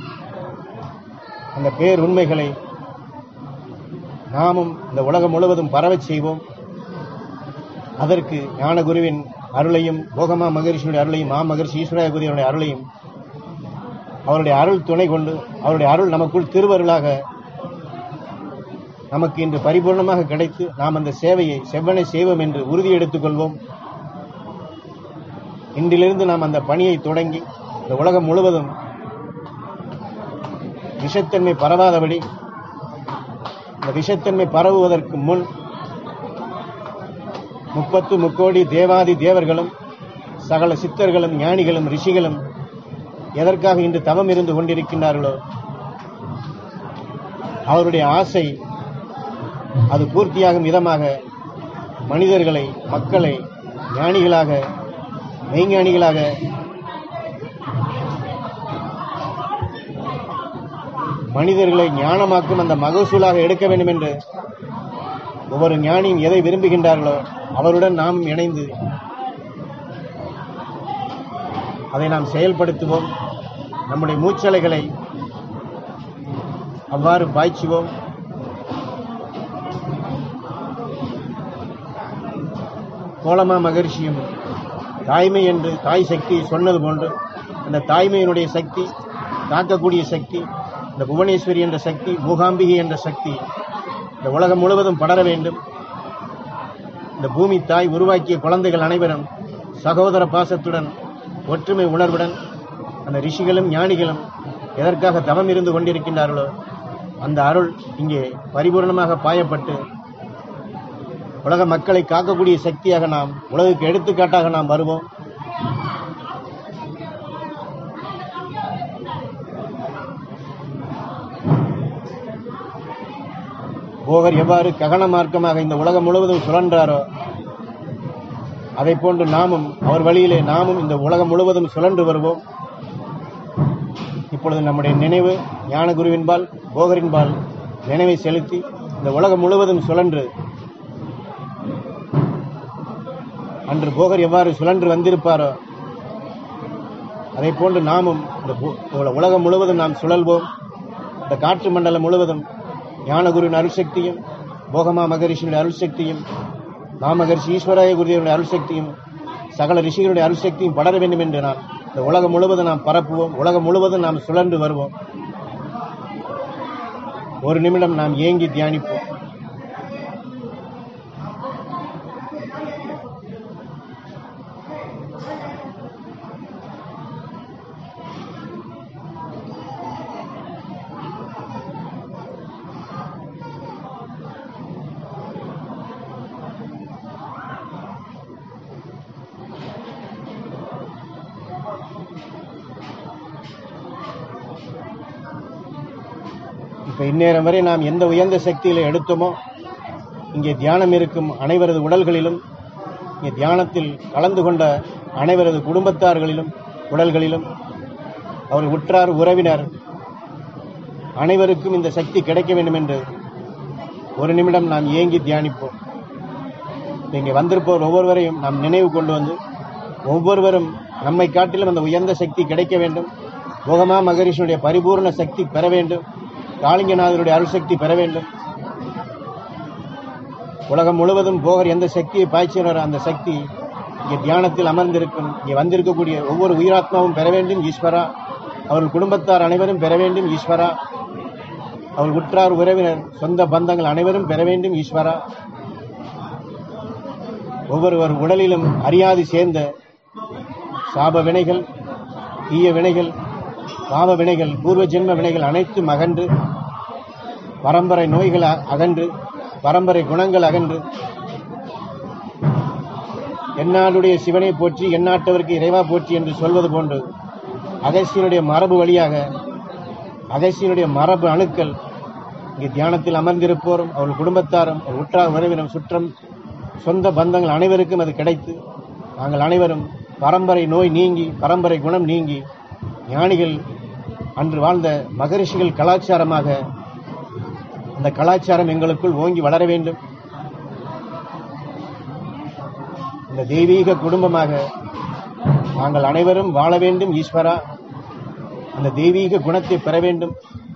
அந்த பேருண்மைகளை நாமும் இந்த உலகம் முழுவதும் பரவச் செய்வோம் அதற்கு ஞானகுருவின் அருளையும் போகமா மகரிஷியுடைய அருளையும் மா மகரிஷி ஈஸ்வராய குருவினுடைய அருளையும் அவருடைய அருள் துணை கொண்டு அவருடைய அருள் நமக்குள் திருவருளாக நமக்கு இன்று பரிபூர்ணமாக கிடைத்து நாம் அந்த சேவையை செவ்வனை செய்வோம் என்று உறுதி எடுத்துக் கொள்வோம் இன்றிலிருந்து நாம் அந்த பணியை தொடங்கி இந்த உலகம் முழுவதும் விஷத்தன்மை பரவாதபடி இந்த விஷத்தன்மை பரவுவதற்கு முன் முப்பத்து முக்கோடி தேவாதி தேவர்களும் சகல சித்தர்களும் ஞானிகளும் ரிஷிகளும் எதற்காக இன்று தவம் இருந்து கொண்டிருக்கின்றார்களோ அவருடைய ஆசை அது பூர்த்தியாகும் விதமாக மனிதர்களை மக்களை ஞானிகளாக மெய்ஞானிகளாக மனிதர்களை ஞானமாக்கும் அந்த மகசூலாக எடுக்க வேண்டும் என்று ஒவ்வொரு ஞானியும் எதை விரும்புகின்றார்களோ அவருடன் நாம் இணைந்து அதை நாம் செயல்படுத்துவோம் நம்முடைய மூச்சலைகளை அவ்வாறு பாய்ச்சுவோம் கோலமா மகரிஷியும் தாய்மை என்று தாய் சக்தி சொன்னது போன்று அந்த தாய்மையினுடைய சக்தி காக்கக்கூடிய சக்தி இந்த புவனேஸ்வரி என்ற சக்தி மூகாம்பிகை என்ற சக்தி இந்த உலகம் முழுவதும் படர வேண்டும் இந்த பூமி தாய் உருவாக்கிய குழந்தைகள் அனைவரும் சகோதர பாசத்துடன் ஒற்றுமை உணர்வுடன் அந்த ரிஷிகளும் ஞானிகளும் எதற்காக தவம் இருந்து கொண்டிருக்கின்றார்களோ அந்த அருள் இங்கே பரிபூர்ணமாக பாயப்பட்டு உலக மக்களை காக்கக்கூடிய சக்தியாக நாம் உலகுக்கு எடுத்துக்காட்டாக நாம் வருவோம் போகர் எவ்வாறு ககன மார்க்கமாக இந்த உலகம் முழுவதும் சுழன்றாரோ அதை போன்று நாமும் அவர் வழியிலே நாமும் இந்த உலகம் முழுவதும் சுழன்று வருவோம் இப்பொழுது நம்முடைய நினைவு ஞானகுருவின்பால் போகரின்பால் நினைவை செலுத்தி இந்த உலகம் முழுவதும் சுழன்று அன்று போகர் எவ்வாறு சுழன்று வந்திருப்பாரோ அதை போன்று நாமும் இந்த பூ- உல- உலகம் முழுவதும் நாம் சுழல்வோம் இந்த காற்று மண்டலம் முழுவதும் ஞானகுருவின் அருள்சக்தியும் போகமா மகரிஷியுடைய அருள்சக்தியும் மாமகரிஷி ஈஸ்வராய குருதேவனுடைய அருள்சக்தியும் சகல ரிஷிகளுடைய அருள்சக்தியும் படர வேண்டும் என்று நாம் இந்த உலகம் முழுவதும் நாம் பரப்புவோம் உலகம் முழுவதும் நாம் சுழன்று வருவோம் ஒரு நிமிடம் நாம் ஏங்கி தியானிப்போம் இப்ப இந்நேரம் வரை நாம் எந்த உயர்ந்த சக்தியில எடுத்தோமோ இங்கே தியானம் இருக்கும் அனைவரது உடல்களிலும் இங்கே தியானத்தில் கலந்து கொண்ட அனைவரது குடும்பத்தார்களிலும் உடல்களிலும் அவர் உற்றார் உறவினர் அனைவருக்கும் இந்த சக்தி கிடைக்க வேண்டும் என்று ஒரு நிமிடம் நாம் ஏங்கி தியானிப்போம் இங்கே வந்திருப்பவர் ஒவ்வொருவரையும் நாம் நினைவு கொண்டு வந்து ஒவ்வொருவரும் நம்மை காட்டிலும் அந்த உயர்ந்த சக்தி கிடைக்க வேண்டும் போகமா மகரிஷனுடைய பரிபூர்ண சக்தி பெற வேண்டும் காளிங்கநாதருடைய அருள்சக்தி பெற வேண்டும் உலகம் முழுவதும் போகர் எந்த சக்தியை பாய்ச்சினாரோ அந்த சக்தி இங்கே தியானத்தில் அமர்ந்திருக்கும் இங்கே வந்திருக்கக்கூடிய ஒவ்வொரு உயிராத்மாவும் பெற வேண்டும் ஈஸ்வரா அவர்கள் குடும்பத்தார் அனைவரும் பெற வேண்டும் ஈஸ்வரா அவள் உற்றார் உறவினர் சொந்த பந்தங்கள் அனைவரும் பெற வேண்டும் ஈஸ்வரா ஒவ்வொருவர் உடலிலும் அறியாது சேர்ந்த சாப வினைகள் தீய வினைகள் பாவ வினைகள் பூர்வ ஜென்ம வினைகள் அனைத்தும் அகன்று பரம்பரை நோய்கள் அ- அகன்று பரம்பரை குணங்கள் அகன்று எந்நாளுடைய சிவனை போற்றி எந்நாட்டவருக்கு இறைவா போற்றி என்று சொல்வது போன்று அகசியனுடைய மரபு வழியாக அகசியனுடைய மரபு அணுக்கள் இங்கே தியானத்தில் அமர்ந்திருப்போரும் அவர்கள் குடும்பத்தாரும் அவர் உற்றார் உறவினர் சுற்றம் சொந்த பந்தங்கள் அனைவருக்கும் அது கிடைத்து நாங்கள் அனைவரும் பரம்பரை நோய் நீங்கி பரம்பரை குணம் நீங்கி ஞானிகள் அன்று வாழ்ந்த மகரிஷிகள் கலாச்சாரமாக அந்த கலாச்சாரம் எங்களுக்குள் ஓங்கி வளர வேண்டும் இந்த தெய்வீக குடும்பமாக நாங்கள் அனைவரும் வாழ வேண்டும் ஈஸ்வரா அந்த தெய்வீக குணத்தை பெற வேண்டும்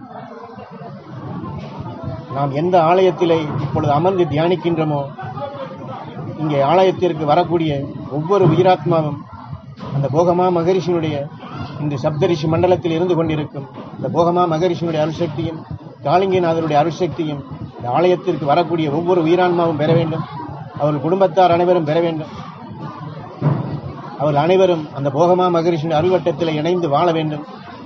நாம் எந்த ஆலயத்திலே இப்பொழுது அமர்ந்து தியானிக்கின்றோமோ இங்கே ஆலயத்திற்கு வரக்கூடிய ஒவ்வொரு உயிராத்மாவும் அந்த போகமா மகரிஷியினுடைய இந்த சப்தரிஷி மண்டலத்தில் இருந்து கொண்டிருக்கும் இந்த போகமா மகரிஷியினுடைய அருள்சக்தியும் காளிங்கநாதருடைய அருள்சக்தியும் இந்த ஆலயத்திற்கு வரக்கூடிய ஒவ்வொரு உயிரான்மாவும் பெற வேண்டும் அவர்கள் குடும்பத்தார் அனைவரும் பெற வேண்டும் அவர்கள் அனைவரும் அந்த போகமா மகரிஷியின் அருள்வட்டத்தில் இணைந்து வாழ வேண்டும்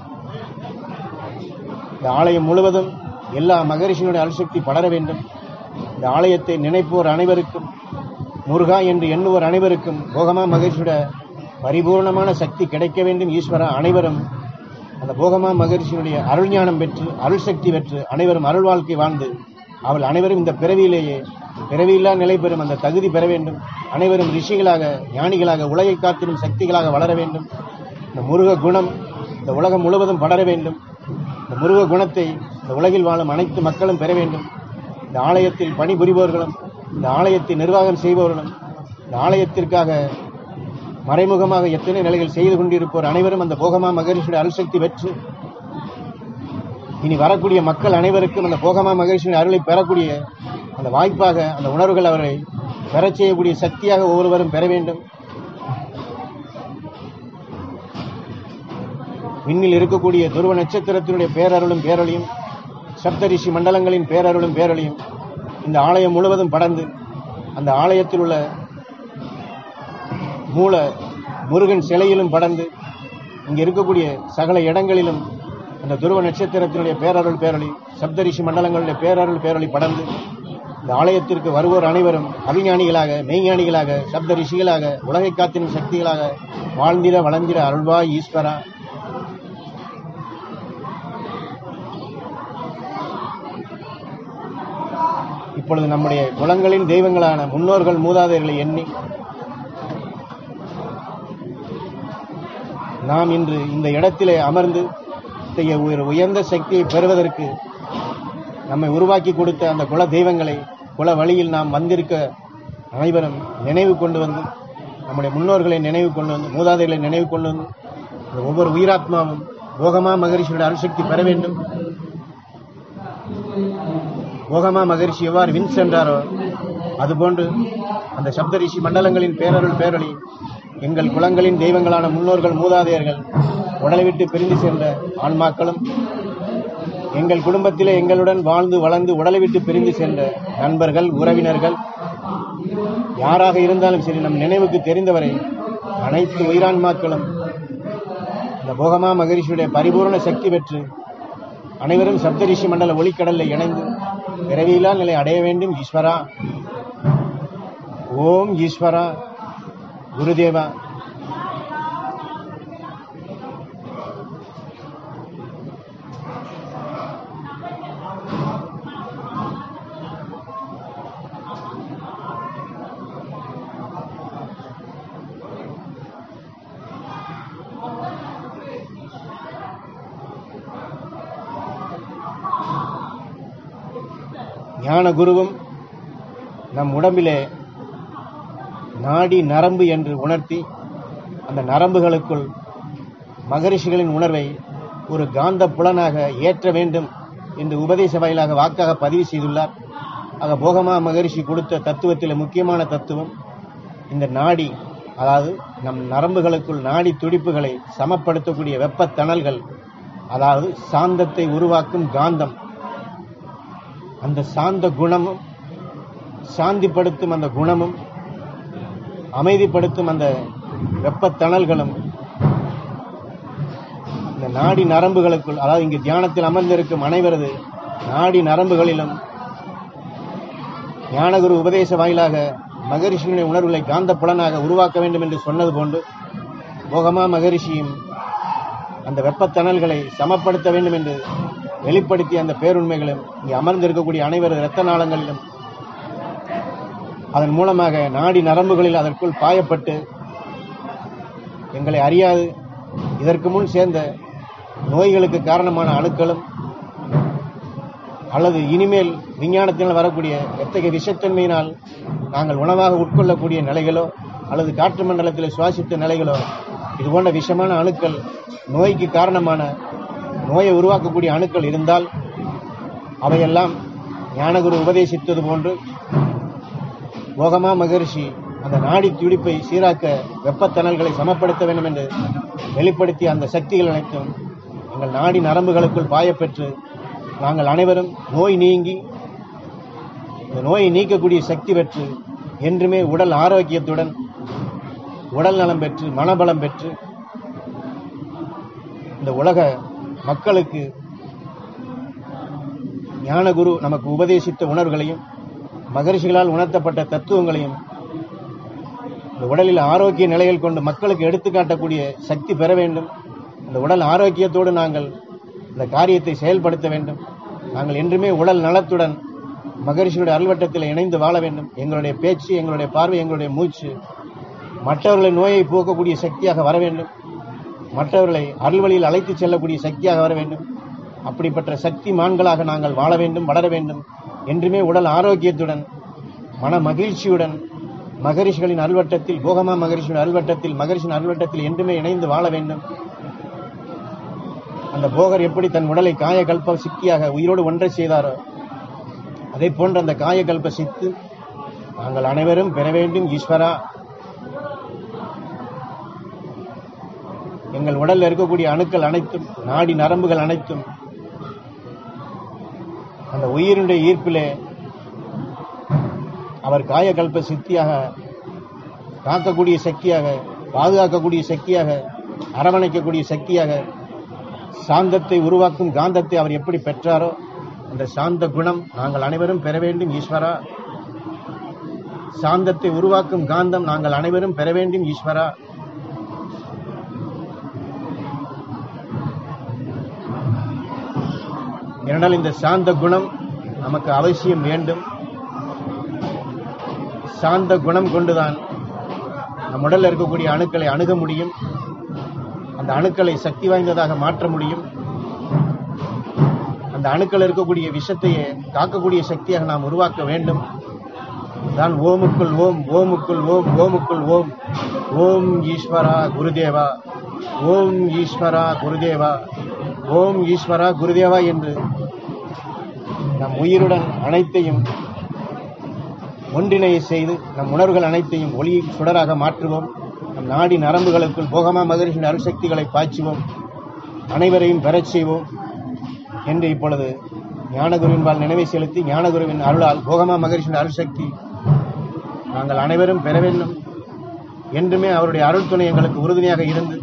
இந்த ஆலயம் முழுவதும் எல்லா மகரிஷியினுடைய அருள்சக்தி படர வேண்டும் இந்த ஆலயத்தை நினைப்போர் அனைவருக்கும் முருகா என்று எண்ணுவோர் அனைவருக்கும் போகமா மகரிஷியோட பரிபூர்ணமான சக்தி கிடைக்க வேண்டும் ஈஸ்வரா அனைவரும் அந்த போகமா மகரிஷியினுடைய அருள் ஞானம் பெற்று அருள் சக்தி பெற்று அனைவரும் அருள் வாழ்க்கை வாழ்ந்து அவள் அனைவரும் இந்த பிறவியிலேயே பிறவியில்லா நிலை பெறும் அந்த தகுதி பெற வேண்டும் அனைவரும் ரிஷிகளாக ஞானிகளாக உலகை காத்திடும் சக்திகளாக வளர வேண்டும் இந்த முருக குணம் இந்த உலகம் முழுவதும் படர வேண்டும் இந்த முருக குணத்தை இந்த உலகில் வாழும் அனைத்து மக்களும் பெற வேண்டும் இந்த ஆலயத்தில் பணிபுரிபவர்களும் இந்த ஆலயத்தை நிர்வாகம் செய்பவர்களும் இந்த ஆலயத்திற்காக மறைமுகமாக எத்தனை நிலைகள் செய்து கொண்டிருப்போர் அனைவரும் அந்த போகமா மகரிஷியுடைய அருள்சக்தி பெற்று இனி வரக்கூடிய மக்கள் அனைவருக்கும் அந்த போகமா மகரிஷியின் அருளை பெறக்கூடிய அந்த வாய்ப்பாக அந்த உணர்வுகள் அவரை பெறச் செய்யக்கூடிய சக்தியாக ஒவ்வொருவரும் பெற வேண்டும் விண்ணில் இருக்கக்கூடிய துருவ நட்சத்திரத்தினுடைய பேரருளும் பேரொளியும் சப்தரிஷி மண்டலங்களின் பேரருளும் பேரொளியும் இந்த ஆலயம் முழுவதும் படர்ந்து அந்த ஆலயத்தில் உள்ள மூல முருகன் சிலையிலும் படர்ந்து இங்க இருக்கக்கூடிய சகல இடங்களிலும் அந்த துருவ நட்சத்திரத்தினுடைய பேரருள் பேரொளி சப்தரிஷி மண்டலங்களுடைய பேரருள் பேரொளி படர்ந்து இந்த ஆலயத்திற்கு வருவோர் அனைவரும் அபிஞானிகளாக மெய்ஞானிகளாக சப்த ரிஷிகளாக உலகை காத்திடும் சக்திகளாக வாழ்ந்திட வளர்ந்திட அருள்வாய் ஈஸ்வரா இப்பொழுது நம்முடைய குலங்களின் தெய்வங்களான முன்னோர்கள் மூதாதையர்களை எண்ணி நாம் இன்று இந்த இடத்திலே அமர்ந்து அத்தகைய ஒரு உயர்ந்த சக்தியை பெறுவதற்கு நம்மை உருவாக்கி கொடுத்த அந்த குல தெய்வங்களை குல வழியில் நாம் வந்திருக்க அனைவரும் நினைவு கொண்டு வந்து நம்முடைய முன்னோர்களை நினைவு கொண்டு வந்து மூதாதைகளை நினைவு கொண்டு வந்து இந்த ஒவ்வொரு உயிராத்மாவும் போகமா மகரிஷியோட அருசக்தி பெற வேண்டும் போகமா மகரிஷி எவ்வாறு வின் சென்றாரோ அதுபோன்று அந்த சப்தரிஷி மண்டலங்களின் பேரருள் பேரொளி எங்கள் குலங்களின் தெய்வங்களான முன்னோர்கள் மூதாதையர்கள் உடலை விட்டு பிரிந்து சென்ற ஆன்மாக்களும் எங்கள் குடும்பத்திலே எங்களுடன் வாழ்ந்து வளர்ந்து உடலை விட்டு பிரிந்து சென்ற நண்பர்கள் உறவினர்கள் யாராக இருந்தாலும் சரி நம் நினைவுக்கு தெரிந்தவரை அனைத்து உயிரான்மாக்களும் இந்த போகமா மகரிஷியுடைய பரிபூரண சக்தி பெற்று அனைவரும் சப்தரிஷி மண்டல ஒளிக்கடலில் இணைந்து பிறவியிலா நிலை அடைய வேண்டும் ஈஸ்வரா ஓம் ஈஸ்வரா குருதேவா ஞான குருவும் நம் உடம்பிலே நாடி நரம்பு என்று உணர்த்தி அந்த நரம்புகளுக்குள் மகரிஷிகளின் உணர்வை ஒரு காந்த புலனாக ஏற்ற வேண்டும் என்று உபதேச வாயிலாக வாக்காக பதிவு செய்துள்ளார் ஆக போகமா மகரிஷி கொடுத்த தத்துவத்தில் முக்கியமான தத்துவம் இந்த நாடி அதாவது நம் நரம்புகளுக்குள் நாடி துடிப்புகளை சமப்படுத்தக்கூடிய வெப்பத்தணல்கள் அதாவது சாந்தத்தை உருவாக்கும் காந்தம் அந்த சாந்த குணமும் சாந்திப்படுத்தும் அந்த குணமும் அமைதிப்படுத்தும் அந்த வெப்பத்தணல்களும் இந்த நாடி நரம்புகளுக்குள் அதாவது இங்கு தியானத்தில் அமர்ந்திருக்கும் அனைவரது நாடி நரம்புகளிலும் ஞானகுரு உபதேச வாயிலாக மகரிஷியினுடைய உணர்வுகளை காந்த புலனாக உருவாக்க வேண்டும் என்று சொன்னது போன்று போகமா மகரிஷியும் அந்த வெப்பத்தணல்களை சமப்படுத்த வேண்டும் என்று வெளிப்படுத்திய அந்த பேருண்மைகளும் இங்கே அமர்ந்திருக்கக்கூடிய அனைவரது இரத்த நாளங்களிலும் அதன் மூலமாக நாடி நரம்புகளில் அதற்குள் பாயப்பட்டு எங்களை அறியாது இதற்கு முன் சேர்ந்த நோய்களுக்கு காரணமான அணுக்களும் அல்லது இனிமேல் விஞ்ஞானத்தினால் வரக்கூடிய எத்தகைய விஷத்தன்மையினால் நாங்கள் உணவாக உட்கொள்ளக்கூடிய நிலைகளோ அல்லது காற்று மண்டலத்தில் சுவாசித்த நிலைகளோ இது போன்ற விஷமான அணுக்கள் நோய்க்கு காரணமான நோயை உருவாக்கக்கூடிய அணுக்கள் இருந்தால் அவையெல்லாம் ஞானகுரு உபதேசித்தது போன்று போகமா மகரிஷி அந்த நாடி துடிப்பை சீராக்க வெப்பத்தணல்களை சமப்படுத்த வேண்டும் என்று வெளிப்படுத்திய அந்த சக்திகள் அனைத்தும் எங்கள் நாடி நரம்புகளுக்குள் பாயப்பெற்று நாங்கள் அனைவரும் நோய் நீங்கி இந்த நோயை நீக்கக்கூடிய சக்தி பெற்று என்றுமே உடல் ஆரோக்கியத்துடன் உடல் நலம் பெற்று மனபலம் பெற்று இந்த உலக மக்களுக்கு ஞானகுரு நமக்கு உபதேசித்த உணர்வுகளையும் மகரிஷிகளால் உணர்த்தப்பட்ட தத்துவங்களையும் இந்த உடலில் ஆரோக்கிய நிலைகள் கொண்டு மக்களுக்கு எடுத்துக்காட்டக்கூடிய சக்தி பெற வேண்டும் இந்த உடல் ஆரோக்கியத்தோடு நாங்கள் இந்த காரியத்தை செயல்படுத்த வேண்டும் நாங்கள் என்றுமே உடல் நலத்துடன் மகரிஷியுடைய அல்வட்டத்தில் இணைந்து வாழ வேண்டும் எங்களுடைய பேச்சு எங்களுடைய பார்வை எங்களுடைய மூச்சு மற்றவர்களின் நோயை போக்கக்கூடிய சக்தியாக வர வேண்டும் மற்றவர்களை அருள்வழியில் அழைத்துச் செல்லக்கூடிய சக்தியாக வர வேண்டும் அப்படிப்பட்ட சக்தி மான்களாக நாங்கள் வாழ வேண்டும் வளர வேண்டும் என்றுமே உடல் ஆரோக்கியத்துடன் மன மகிழ்ச்சியுடன் மகரிஷிகளின் அல்வட்டத்தில் போகமா மகரிஷியின் அல்வட்டத்தில் மகரிஷின் அல்வட்டத்தில் என்றுமே இணைந்து வாழ வேண்டும் அந்த போகர் எப்படி தன் உடலை காயகல்ப சித்தியாக உயிரோடு ஒன்றை செய்தாரோ அதை போன்ற அந்த காயகல்ப சித்து நாங்கள் அனைவரும் பெற வேண்டும் ஈஸ்வரா எங்கள் உடலில் இருக்கக்கூடிய அணுக்கள் அனைத்தும் நாடி நரம்புகள் அனைத்தும் அந்த உயிரினுடைய ஈர்ப்பிலே அவர் காயகல்ப சித்தியாக காக்கக்கூடிய சக்தியாக பாதுகாக்கக்கூடிய சக்தியாக அரவணைக்கக்கூடிய சக்தியாக சாந்தத்தை உருவாக்கும் காந்தத்தை அவர் எப்படி பெற்றாரோ அந்த சாந்த குணம் நாங்கள் அனைவரும் பெற வேண்டும் ஈஸ்வரா சாந்தத்தை உருவாக்கும் காந்தம் நாங்கள் அனைவரும் பெற வேண்டும் ஈஸ்வரா ஏனென்றால் இந்த சாந்த குணம் நமக்கு அவசியம் வேண்டும் சாந்த குணம் கொண்டுதான் நம் உடலில் இருக்கக்கூடிய அணுக்களை அணுக முடியும் அந்த அணுக்களை சக்தி வாய்ந்ததாக மாற்ற முடியும் அந்த அணுக்கள் இருக்கக்கூடிய விஷத்தையே காக்கக்கூடிய சக்தியாக நாம் உருவாக்க வேண்டும் தான் ஓமுக்குள் ஓம் ஓமுக்குள் ஓம் ஓமுக்குள் ஓம் ஓம் ஈஸ்வரா குருதேவா ஓம் ஈஸ்வரா குருதேவா ஓம் ஈஸ்வரா குருதேவா என்று நம் உயிருடன் அனைத்தையும் ஒன்றிணைய செய்து நம் உணர்வுகள் அனைத்தையும் ஒளி சுடராக மாற்றுவோம் நம் நாடி நரம்புகளுக்குள் போகமா மகரிஷின் அருசக்திகளை பாய்ச்சுவோம் அனைவரையும் பெறச் செய்வோம் என்று இப்பொழுது ஞானகுருவின்பால் நினைவை செலுத்தி ஞானகுருவின் அருளால் போகமா மகரிஷின் அருள்சக்தி நாங்கள் அனைவரும் பெற வேண்டும் என்றுமே அவருடைய அருள் துணை எங்களுக்கு உறுதுணையாக இருந்து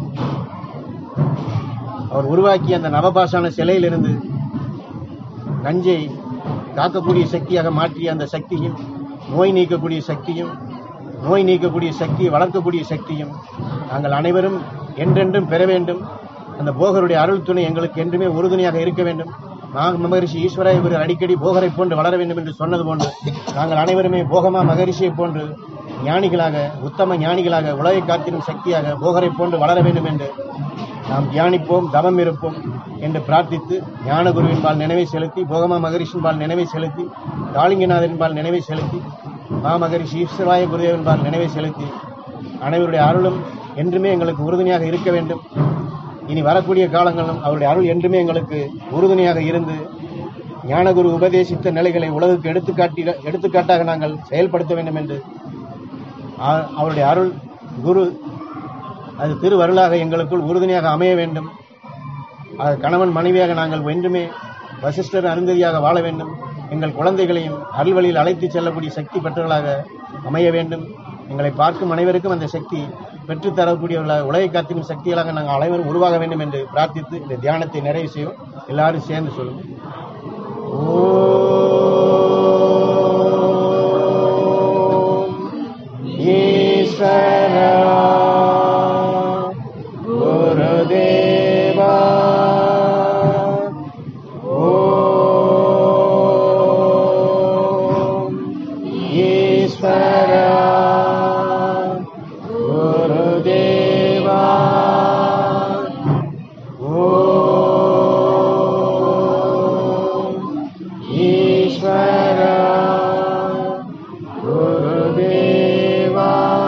அவர் உருவாக்கிய அந்த நவபாசான சிலையிலிருந்து நஞ்சை காக்கக்கூடிய சக்தியாக மாற்றிய அந்த சக்தியும் நோய் நீக்கக்கூடிய சக்தியும் நோய் நீக்கக்கூடிய சக்தியை வளர்க்கக்கூடிய சக்தியும் நாங்கள் அனைவரும் என்றென்றும் பெற வேண்டும் அந்த போகருடைய அருள் துணை எங்களுக்கு என்றுமே உறுதுணையாக இருக்க வேண்டும் நாக மகரிஷி ஈஸ்வர இவர் அடிக்கடி போகரை போன்று வளர வேண்டும் என்று சொன்னது போன்று நாங்கள் அனைவருமே போகமா மகரிஷியை போன்று ஞானிகளாக உத்தம ஞானிகளாக உலகை காத்திடும் சக்தியாக போகரை போன்று வளர வேண்டும் என்று நாம் தியானிப்போம் தவம் இருப்போம் என்று பிரார்த்தித்து ஞானகுருவின்பால் நினைவை செலுத்தி போகமா மகரிஷின்பால் நினைவை செலுத்தி காளிங்கநாதன்பால் நினைவை செலுத்தி மா மகரிஷி ஈஸ்வராய குருதேவன்பால் நினைவை செலுத்தி அனைவருடைய அருளும் என்றுமே எங்களுக்கு உறுதுணையாக இருக்க வேண்டும் இனி வரக்கூடிய காலங்களிலும் அவருடைய அருள் என்றுமே எங்களுக்கு உறுதுணையாக இருந்து ஞானகுரு உபதேசித்த நிலைகளை உலகுக்கு எடுத்துக்காட்டி எடுத்துக்காட்டாக நாங்கள் செயல்படுத்த வேண்டும் என்று ஆ- அவருடைய அருள் குரு அது திருவருளாக எங்களுக்குள் உறுதுணையாக அமைய வேண்டும் அது கணவன் மனைவியாக நாங்கள் என்றுமே வசிஷ்டர் அருந்ததியாக வாழ வேண்டும் எங்கள் குழந்தைகளையும் அருள்வழியில் அழைத்துச் செல்லக்கூடிய சக்தி பெற்றவர்களாக அமைய வேண்டும் எங்களை பார்க்கும் அனைவருக்கும் அந்த சக்தி பெற்றுத் தரக்கூடியவர்களாக உலகை காத்திடும் சக்திகளாக நாங்கள் அனைவரும் உருவாக வேண்டும் என்று பிரார்த்தித்து இந்த தியானத்தை நிறைவு செய்வோம் எல்லாரும் சேர்ந்து சொல்லுவோம் ஈஸ்வரா குருதேவா ஓம் ஈஸ்வரா குருதேவா ஓம் ஈஸ்வரா குருதேவா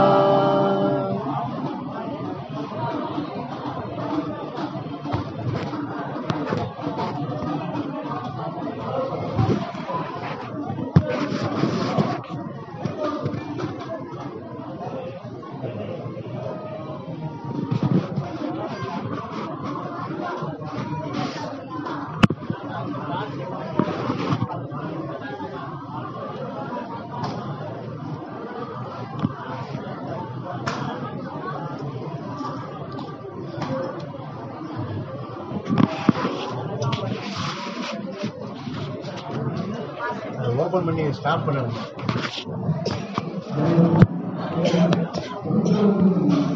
ஓபன் பண்ணி ஸ்டாப் பண்ணணும்